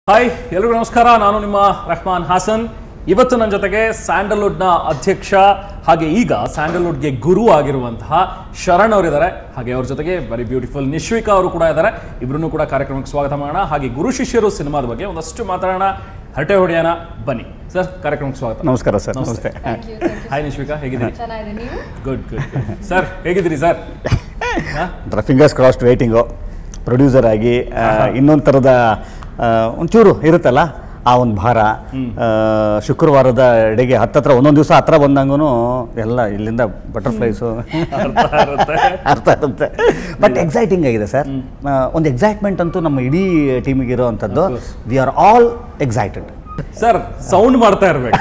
Hi ಎಲ್ರಿಗೂ ನಮಸ್ಕಾರ ನಾನು ನಿಮ್ಮ ರೆಹಮಾನ್ ಹಾಸನ್ ಇವತ್ತು ನನ್ನ ಜೊತೆಗೆ ಸ್ಯಾಂಡಲ್ವುಡ್ನ ಅಧ್ಯಕ್ಷ ಹಾಗೆ ಈಗ ಸ್ಯಾಂಡಲ್ವುಡ್ಗೆ ಗುರು ಆಗಿರುವಂತಹ ಶರಣ್ ಅವರಿದ್ದಾರೆ ಹಾಗೆ ಅವ್ರ ಜೊತೆಗೆ ವೆರಿ ಬ್ಯೂಟಿಫುಲ್ ನಿಶ್ವಿಕಾ ಅವರು ಕೂಡ ಇದ್ದಾರೆ ಇಬ್ರು ಕೂಡ ಕಾರ್ಯಕ್ರಮಕ್ಕೆ ಸ್ವಾಗತ ಮಾಡೋಣ ಹಾಗೆ ಗುರು ಶಿಷ್ಯರು ಸಿನಿಮಾದ ಬಗ್ಗೆ ಒಂದಷ್ಟು ಮಾತಾಡೋಣ ಹರಟೆ ಹೊಡೆಯೋಣ ಬನ್ನಿ ಸರ್ ಕಾರ್ಯಕ್ರಮಕ್ಕೆ ಸ್ವಾಗತ ನಮಸ್ಕಾರ ಸರ್ ನಮಸ್ತೆ. ನಮಸ್ತೆ thank you thank you hi Nishvika ಹೇಗಿದ್ದೀರಿ ಚೆನ್ನಾಗಿದೆ ನೀವು ಗುಡ್ ಗುಡ್ ಸರ್ ಹೇಗಿದ್ದೀರಿ ಸರ್ ಒಂಥರ ಫಿಂಗರ್ಸ್ ಕ್ರಾಸ್ಡ್ ವೇಟಿಂಗು ಪ್ರೊಡ್ಯೂಸರ್ ಆಗಿ ಆ, ಇನ್ನೊಂದು ಥರದ ಆ, ಒಂಚೂರು ಇರುತ್ತಲ್ಲ ಆ ಒಂದು ಭಾರ ಆ, ಶುಕ್ರವಾರದ ಎಡೆಗೆ ಹತ್ತತ್ರ ಒಂದೊಂದು ದಿವಸ ಹತ್ರ ಬಂದಂಗೂ ಎಲ್ಲ ಇಲ್ಲಿಂದ ಬಟರ್ಫ್ಲೈಸು ಅರ್ಥ ಇರುತ್ತೆ ಬಟ್ ಎಕ್ಸೈಟಿಂಗ್ ಆಗಿದೆ ಸರ್ ಒಂದು ಎಕ್ಸೈಟ್ಮೆಂಟ್ ಅಂತೂ ನಮ್ಮ ಇಡೀ ಟೀಮಿಗೆ ಇರೋವಂಥದ್ದು Of course. We are all excited sir sound ಮಾಡ್ತಾ ಇರಬೇಕು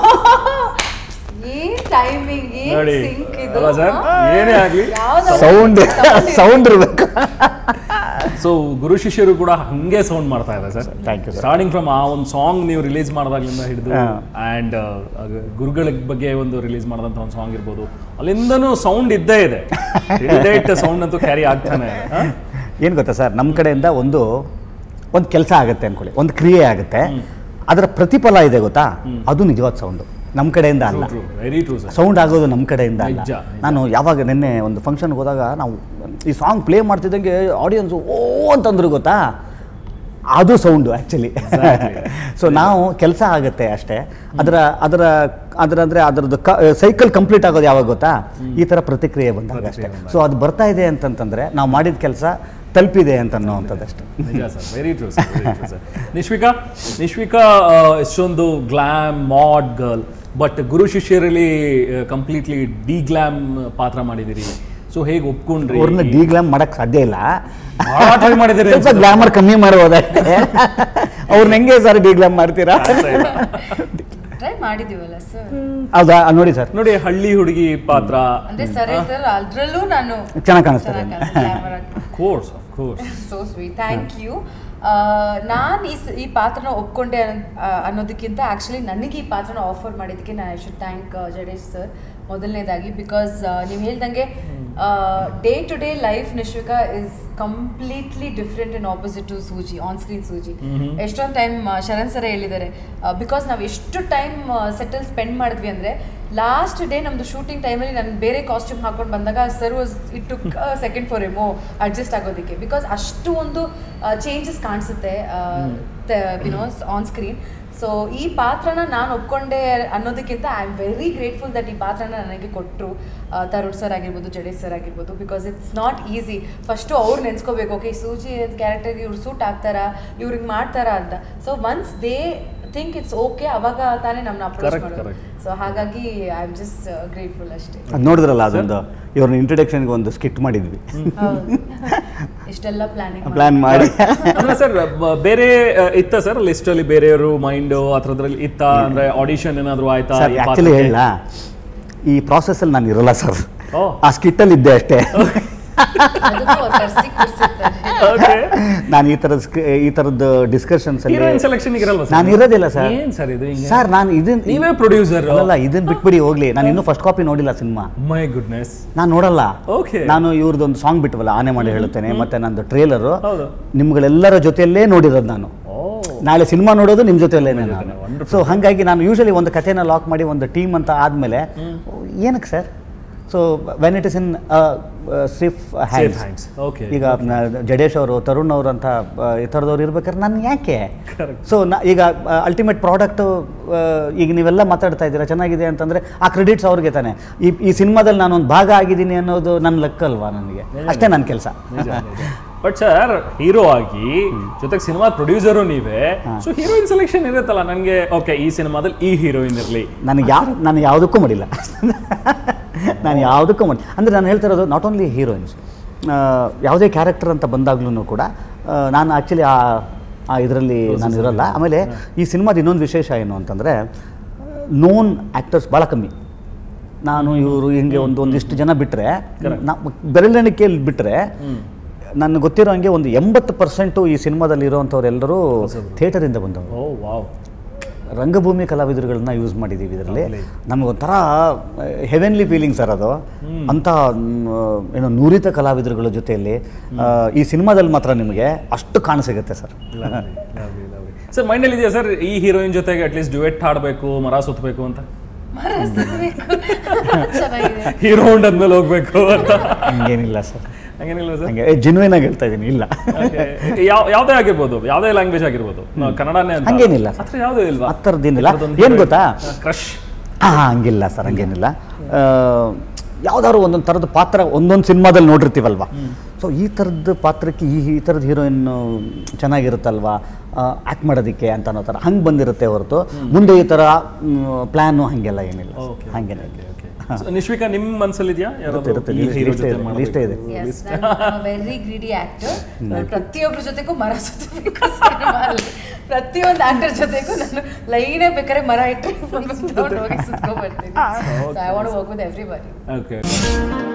ಏನ್ ಟೈಮಿಂಗ್ ಏನ್ ನೋಡಿ, ಸಿಂಕ್ ಇದು ಅಲ್ವಾ sir? ಹಾ? ಏನೇ ಆಗ್ಲಿ, ಯಾವ್ದಾದ್ರು ಸೌಂಡ್ sound ಸೌಂಡ್ ಇರಬೇಕು ಸೊ ಗುರು ಶಿಷ್ಯರು ಕೂಡ ಹಂಗೆ ಸೌಂಡ್ ಮಾಡ್ತಾ ಇದೆ sir Thank you, sir. Starting from ಆ ಒಂದು ಸಾಂಗ್ ನೀವು ರಿಲೀಸ್ ಮಾಡಿದಾಗ್ಲಿಂದ ಹಿಡಿದು ಹಾ. ಆ್ಯಂಡ್ ಗುರುಗಳ ಬಗ್ಗೆ ಒಂದು ರಿಲೀಸ್ ಮಾಡಿದಂಥ ಒಂದು ಸಾಂಗ್ ಇರ್ಬೋದು ಅಲ್ಲಿಂದನೂ ಸೌಂಡ್ ಇದ್ದೇ ಇದೆ ಡೇಟ್ ಸೌಂಡ್ ಅಂತೂ ಕ್ಯಾರಿ ಆಗ್ತಾನೆ ಇದೆ. ಹಾ? ಏನು ಗೊತ್ತಾ ಸರ್ ನಮ್ಮ ಕಡೆಯಿಂದ ಒಂದು ಒಂದು ಕೆಲಸ ಆಗುತ್ತೆ ಅನ್ಕೊಳ್ಳಿ ಒಂದು ಕ್ರಿಯೆ ಆಗುತ್ತೆ ಅದರ ಪ್ರತಿಫಲ ಇದೆ ಗೊತ್ತಾ ಅದು ನಿಜವಾದ ಸೌಂಡು ನಮ್ಮ ಕಡೆಯಿಂದ ಅಲ್ಲ True, true. Very true sir sound ಆಗೋದು ನಮ್ಮ ಕಡೆಯಿಂದ ಅಲ್ಲ ನಿಜ, ನಿಜ. ನಾನು ಯಾವಾಗ ನಿನ್ನೆ ಒಂದು ಫಂಕ್ಷನ್ಗೆ ಹೋದಾಗ ನಾವು ಈ ಸಾಂಗ್ ಪ್ಲೇ ಮಾಡ್ತಿದ್ದಂಗೆ ಆಡಿಯನ್ಸು ಓ ಅಂತಂದ್ರು ಗೊತ್ತಾ ಅದು ಸೌಂಡು ಆ್ಯಕ್ಚುಲಿ Exactly. ಸೊ ನಾವು ಕೆಲಸ ಆಗುತ್ತೆ ಅಷ್ಟೇ ಅದರ ಅದರ ಅದರ ಅಂದರೆ ಅದರದ್ದು ಕ ಸೈಕಲ್ ಕಂಪ್ಲೀಟ್ ಆಗೋದು ಯಾವಾಗ ಗೊತ್ತಾ ಈ ಥರ ಪ್ರತಿಕ್ರಿಯೆ ಬಂದಾಗ ಅಷ್ಟೇ ಪ್ರತಿಕ್ರಿಯೆ ಬಂದಾಗ. ಸೊ ಅದು ಬರ್ತಾ ಇದೆ ಅಂತಂತಂದರೆ ನಾವು ಮಾಡಿದ ಕೆಲಸ ತಲುಪಿದೆ ಅಂತ ಅನ್ನೋವಂಥದ್ದು ಅಷ್ಟೇ ನಿಜ sir very true sir sir Nishvika Nishvika ಆ, ಎಷ್ಟೊಂದು ಗ್ಲಾಮ್ ಮಾಡ್ ಗರ್ಲ್ ಬಟ್ ಗುರು ಶಿಷ್ಯರಲ್ಲಿ ಕಂಪ್ಲೀಟ್ಲಿ ಡಿ ಗ್ಲಾಮ್ ಪಾತ್ರ ಮಾಡಿದಿರಿ ಸೊ ಹೇಗೆ ಒಪ್ಕೊಂಡ್ರಿ ಅವ್ರನ್ನ ಡಿಗ್ಲಾಮ್ ಮಾಡಕ್ ಸಾಧ್ಯ ಇಲ್ಲ ಭಾಳ try ಮಾಡಿದ್ದೀರಿ ಸ್ವಲ್ಪ ಗ್ಲಾಮರ್ ಕಮ್ಮಿ ಮಾಡ್ಬೋದಷ್ಟೇ ಅವ್ರನ್ನ ಹೆಂಗೆ ಸರ್ ಡಿಗ್ಲಾಮ್ ಮಾಡ್ತೀರಾ ಟ್ರೈ ಮಾಡಿದೀವಲ್ಲ ಸರ್ ಹೌದಾ ಆ, ನೋಡಿ ಸರ್ ನೋಡಿ ಹಳ್ಳಿ ಹುಡುಗಿ ಪಾತ್ರ ಅಂದ್ರೆ ಸರ್ ಹೇಳ್ತಾರಲ್ಲ ಅದ್ರಲ್ಲೂ ನಾನು ಚೆನ್ನಾಗಿ ಕಾಣಿಸ್ತಾರೆ course of course so sweet thank you ನಾನು ಈ ಸ- ಈ ಪಾತ್ರನ ಒಪ್ಕೊಂಡೆ ಅನ್- ಆ, ಅನ್ನೋದಕ್ಕಿಂತ ಆ್ಯಕ್ಚುಲಿ ನನಗೆ ಈ ಪಾತ್ರನ ಆಫರ್ ಮಾಡಿದ್ದಕ್ಕೆ ನಾನು I should thank Jadesh sir ಮೊದಲನೇದಾಗಿ ಬಿಕಾಸ್ ನೀವು ಹೇಳ್ದಂಗೆ day to day life Nishvika is completely different in opposite to Suji on screen Suji ಎಷ್ಟೊಂದು ಟೈಮ್ ಶರಣ್ ಸರ ಹೇಳಿದ್ದಾರೆ ಬಿಕಾಸ್ ನಾವು ಎಷ್ಟು ಟೈಮ್ ಸೆಟಲ್ ಸ್ಪೆಂಡ್ ಮಾಡಿದ್ವಿ ಅಂದರೆ ಲಾಸ್ಟ್ ಡೇ ನಮ್ಮದು ಶೂಟಿಂಗ್ ಟೈಮಲ್ಲಿ ನಾನು ಬೇರೆ ಕಾಸ್ಟ್ಯೂಮ್ ಹಾಕೊಂಡು ಬಂದಾಗ sir was it two second for emo adjust ಆಗೋದಕ್ಕೆ ಬಿಕಾಸ್ ಅಷ್ಟು ಒಂದು ಚೇಂಜಸ್ ಕಾಣಿಸುತ್ತೆ ವಿನೋಸ್ ಆನ್ ಸ್ಕ್ರೀನ್ ಸೊ ಈ ಪಾತ್ರನ ನಾನು ಒಪ್ಕೊಂಡೆ ಅನ್ನೋದಕ್ಕಿಂತ I am very grateful that ಈ ಪಾತ್ರನ ನನಗೆ ಕೊಟ್ಟರು ತರುಣ್ ಸರ್ ಆಗಿರ್ಬೋದು ಜಡೇಶ್ ಸರ್ ಆಗಿರ್ಬೋದು because it's not easy first ಅವ್ರು ನೆನ್ಸ್ಕೋಬೇಕು ಓಕೆ ಸೂಜಿ ಕ್ಯಾರೆಕ್ಟರ್ಗೆ ಇವ್ರು ಸೂಟ್ ಆಗ್ತಾರಾ ಇವ್ರಿಗೆ ಮಾಡ್ತಾರಾ ಅಂತ so once they think it's okay ಅವಾಗ ತಾನೇ ನಮ್ಮನ್ನ ಅಪ್ರೋಚ್ Correct, ಮಾಡೋದು correct. ಸೊ ಹಾಗಾಗಿ ಐ ಆಮ್ ಜಸ್ಟ್ ಗ್ರೇಟ್ಫುಲ್ ಅಷ್ಟೇ ಅದು ನೋಡಿದ್ರಲ್ಲ ಅದೊಂದು ಇವ್ರನ್ನ ಇಂಟ್ರಡಕ್ಷನ್ಗೆ ಒಂದು ಸ್ಕಿಟ್ ಮಾಡಿದ್ವಿ ಹೌದು ಇಷ್ಟೆಲ್ಲ ಪ್ಲಾನಿಂಗ್ ಪ್ಲಾನ್ ಮಾಡಿ ಅಂದ್ರೆ ಸರ್ ಬೇರೆ ಆ, ಇತ್ತ ಸರ್ ಲಿಸ್ಟ್ ಅಲ್ಲಿ ಬೇರೆಯವರು ಮೈಂಡ್ ಆ ಥರದ್ರಲ್ಲಿ ಇತ್ತ ಅಂದ್ರೆ ಆಡಿಷನ್ ಏನಾದ್ರು ಆಯ್ತಾ ಸರ್ ಈ ಆ್ಯಕ್ಚುಲಿ ಪಾತ್ರಕ್ಕೆ? ಹೇಳ ಈ ಪ್ರಾಸೆಸ್ಸಲ್ಲಿ ನಾನು ಇರಲ್ಲ ಸರ್ ಓ. ಆ ಸ್ಕಿಟ್ಟಲ್ಲಿ ಇದ್ದೆ ಅಷ್ಟೇ ಕರ್ಸಿ ಕೂರ್ಸಿರ್ತಾರೆ Okay. ನಾನು ಈ ಥರದ ಈ ಥರದ್ದು ಡಿಸ್ಕಷನ್ಸ್ ಅಲ್ಲಿ ಹೀರೋಯಿನ್ ಸೆಲೆಕ್ಷನ್ ಇರಲ್ವಾ ಸರ್ ನಾನು ಇರೋದಿಲ್ಲ ಸರ್ ಏನ್ ಸರ್ ಇದು ಹಿಂಗೆ ಸರ್ ನಾನು ಇದನ್ನ ನೀವೇ producer. ಅಲ್ಲ ಇದನ್ನ ಬಿಟ್ಬಿಡಿ ಹೋಗ್ಲಿ ನಾನು ಇನ್ನೂ ಫಸ್ಟ್ ಕಾಪಿ ನೋಡಿಲ್ಲ ಸಿನಿಮಾ ಮೈ ಗುಡ್ನೆಸ್ ನಾನು ನೋಡಲ್ಲ Okay. ನಾನು ಇವ್ರದ್ದೊಂದು ಸಾಂಗ್ ಬಿಟ್ವಲ್ಲ ಆನೆ ಮಾಡಿ ಹೇಳುತ್ತೇನೆ ಮತ್ತೆ ನಂದು ಟ್ರೇಲರು ಹೌದು. ನಿಮ್ಗಳೆಲ್ಲರ ಜೊತೆಯಲ್ಲೇ ನೋಡಿರೋದು ನಾನು ಓ ನಾಳೆ ಸಿನಿಮಾ ನೋಡೋದು ನಿಮ್ಮ ಜೊತೆಯಲ್ಲೇ ನಾನು wonderful. ಸೊ ಹಾಗಾಗಿ ನಾನು ಯೂಶಲಿ ಒಂದು ಕಥೆನ ಲಾಕ್ ಮಾಡಿ ಒಂದು ಟೀಮ್ ಅಂತ ಆದಮೇಲೆ ಏನಕ್ಕೆ sir so when it is in safe safe hands hands okay ಈಗ ನ- ಜಡೇಶ್ ಅವರು ತರುಣ್ ಅವರು ಅಂತ ಆ, ಈ ಥರದವ್ರು ಇರ್ಬೇಕಾದ್ರೆ ನಾನು ಯಾಕೆ Correct. ಸೊ ನಾ ಈಗ ಅಲ್ಟಿಮೇಟ್ ಪ್ರಾಡಕ್ಟು ಈಗ ನೀವೆಲ್ಲ ಮಾತಾಡ್ತಾ ಇದ್ದೀರಾ ಚೆನ್ನಾಗಿದೆ ಅಂತಂದರೆ ಆ ಕ್ರೆಡಿಟ್ಸ್ ಅವ್ರಿಗೆ ತಾನೆ ಈ ಈ ಸಿನಿಮಾದಲ್ಲಿ ನಾನು ಒಂದು ಭಾಗ ಆಗಿದ್ದೀನಿ ಅನ್ನೋದು ನನ್ನ ಲೆಕ್ಕ ಅಲ್ವಾ ನನಗೆ ಅಷ್ಟೇ ನನ್ನ ಕೆಲಸ ಬಟ್ ಸರ್ ಹೀರೋ ಆಗಿ ಜೊತೆಗೆ ಸಿನಿಮಾ ಪ್ರೊಡ್ಯೂಸರು ನೀವೇ ಸೊ ಹೀರೋಯಿನ್ ಸೆಲೆಕ್ಷನ್ ಇರುತ್ತಲ್ಲ ನನಗೆ ಓಕೆ ಈ ಸಿನಿಮಾದಲ್ಲಿ ಈ ಹೀರೋಯಿನ್ ಇರಲಿ ನನಗೆ ಯಾವ ನಾನು ಯಾವುದಕ್ಕೂ ಮಾಡಿಲ್ಲ ನಾನು ಯಾವುದಕ್ಕೂ ಮಾಡಿ ಅಂದರೆ ನಾನು ಹೇಳ್ತಾ ಇರೋದು ನಾಟ್ ಓನ್ಲಿ ಹೀರೋಯಿನ್ಸ್ ಯಾವುದೇ ಕ್ಯಾರೆಕ್ಟರ್ ಅಂತ ಬಂದಾಗ್ಲೂ ಕೂಡ ಆ, ನಾನು ಆ್ಯಕ್ಚುಲಿ ಆ ಆ ಇದರಲ್ಲಿ ನಾನು ಇರೋಲ್ಲ ಆಮೇಲೆ ಈ ಸಿನಿಮಾದ ಇನ್ನೊಂದು ವಿಶೇಷ ಏನು ಅಂತಂದರೆ ನೋನ್ ಆ್ಯಕ್ಟರ್ಸ್ ಭಾಳ ಕಮ್ಮಿ ನಾನು ಇವರು ಹಿಂಗೆ ಒಂದು ಒಂದಿಷ್ಟು ಜನ ಬಿಟ್ಟರೆ ನಾ ಬೆರಳೆಣಿಕೆಯಲ್ಲಿ ಬಿಟ್ಟರೆ ನನಗೆ ಗೊತ್ತಿರೋ ಹಂಗೆ ಒಂದು ಎಂಬತ್ತು ಪರ್ಸೆಂಟು ಈ ಸಿನಿಮಾದಲ್ಲಿ ಇರೋವಂಥವ್ರೆಲ್ಲರೂ ಥಿಯೇಟರಿಂದ ಬಂದವರು ಓ ವಾವ್ ರಂಗಭೂಮಿ ಕಲಾವಿದರುಗಳನ್ನ ಯೂಸ್ ಮಾಡಿದ್ದೀವಿ ಇದರಲ್ಲಿ Lovely. ನಮಗೊಂಥರ ಹೆವೆನ್ಲಿ ಫೀಲಿಂಗ್ ಸರ್ ಅದು ಅಂಥ ಮ್, ಏನೋ ನುರಿತ ಕಲಾವಿದರುಗಳ ಜೊತೆಯಲ್ಲಿ ಆ, ಈ ಸಿನಿಮಾದಲ್ಲಿ ಮಾತ್ರ ನಿಮಗೆ ಅಷ್ಟು ಕಾಣ ಸಿಗುತ್ತೆ sir Lovely, lovely, lovely. Sir ಮೈಂಡಲ್ಲಿ ಇದೆಯಾ ಸರ್ ಈ ಹೀರೋಯಿನ್ ಜೊತೆಗೆ ಅಟ್ಲೀಸ್ಟ್ ಡ್ಯುಯೆಟ್ ಹಾಡಬೇಕು ಮರ ಸುತ್ತಬೇಕು ಅಂತ ಮರ ಸುತ್ಬೇಕು. ಚೆನ್ನಾಗಿದೆ ಹೀರೋ ಅಂದ್ಮೇಲೆ ಹೋಗ್ಬೇಕು ಅಂತ ಹಂಗೇನಿಲ್ಲ ಸರ್ ಹಂಗೇನಿಲ್ಲ ಸರ್ ಹಂಗೆ ಜೆನ್ಯೂನ್ ಆಗಿ ಹೇಳ್ತಾ ಇದ್ದೀನಿ ಇಲ್ಲ ಯಾವ ಯಾವುದೇ ಆಗಿರ್ಬೋದು ಯಾವುದೇ ಲ್ಯಾಂಗ್ವೇಜ್ ಆಗಿರ್ಬೋದು ನಾವು ಕನ್ನಡನೇ ಅಂತ ಹಂಗೇನಿಲ್ಲ. ಆ ಥರ ಯಾವುದೂ ಇಲ್ವಾ ಆ ಥರದ್ದೇನಿಲ್ಲ ಏನು ಗೊತ್ತಾ ಕ್ರಶ್ ಹಾಂ ಹಂಗಿಲ್ಲ ಸರ್ ಹಂಗೇನಿಲ್ಲ ಆ, ಯಾವ್ದಾದ್ರು ಒಂದೊಂದು ಥರದ ಪಾತ್ರ ಒಂದೊಂದು ಸಿನಿಮಾದಲ್ಲಿ ನೋಡಿರ್ತೀವಲ್ವ ಸೊ ಈ ಥರದ ಪಾತ್ರಕ್ಕೆ ಈ ಈ ಥರದ ಹೀರೋಯಿನ್ ಚೆನ್ನಾಗಿರುತ್ತಲ್ವಾ ಆ್ಯಕ್ಟ್ ಮಾಡೋದಕ್ಕೆ ಅಂತ ಅನ್ನೋ ಥರ ಹಂಗೆ ಬಂದಿರುತ್ತೆ ಹೊರತು ಮುಂದೆ ಈ ಥರ ಪ್ಲ್ಯಾನು ಹಾಗೆಲ್ಲ ಏನಿಲ್ಲ Okay, ಹಾಗೇನೆ ನಿಶ್ವಿಕಾ ನಿಮ್ಮ ಮನಸ್ಸಲ್ಲಿ ಇದೆಯಾ ಇರುತ್ತೆ, ಇರುತ್ತೆ. ಲಿಸ್ಟ್ ಇದೆ, ಲಿಸ್ಟ್ ಇದೆ. ಎಸ್ ವೆರಿ ಗ್ರೀಡಿ ಆಕ್ಟರ್ ಪ್ರತಿಯೊಬ್ಬರ ಜೊತೆಗೂ ಮರ ಸುತ್ತಬೇಕು ಸಿನಿಮಾಲ್ಲಿ ಪ್ರತಿಯೊಂದು ಆಕ್ಟರ್ ಜೊತೆಗೂ ನಾನು ಲೈನೇ ಬೇಕಾದ್ರೆ ಮರ ಇಟ್ಟರೆ ಹೋಗಿ ಸುತ್ಕೊಂಡ್ ಬರ್ತೀನಿ I want work with everybody okay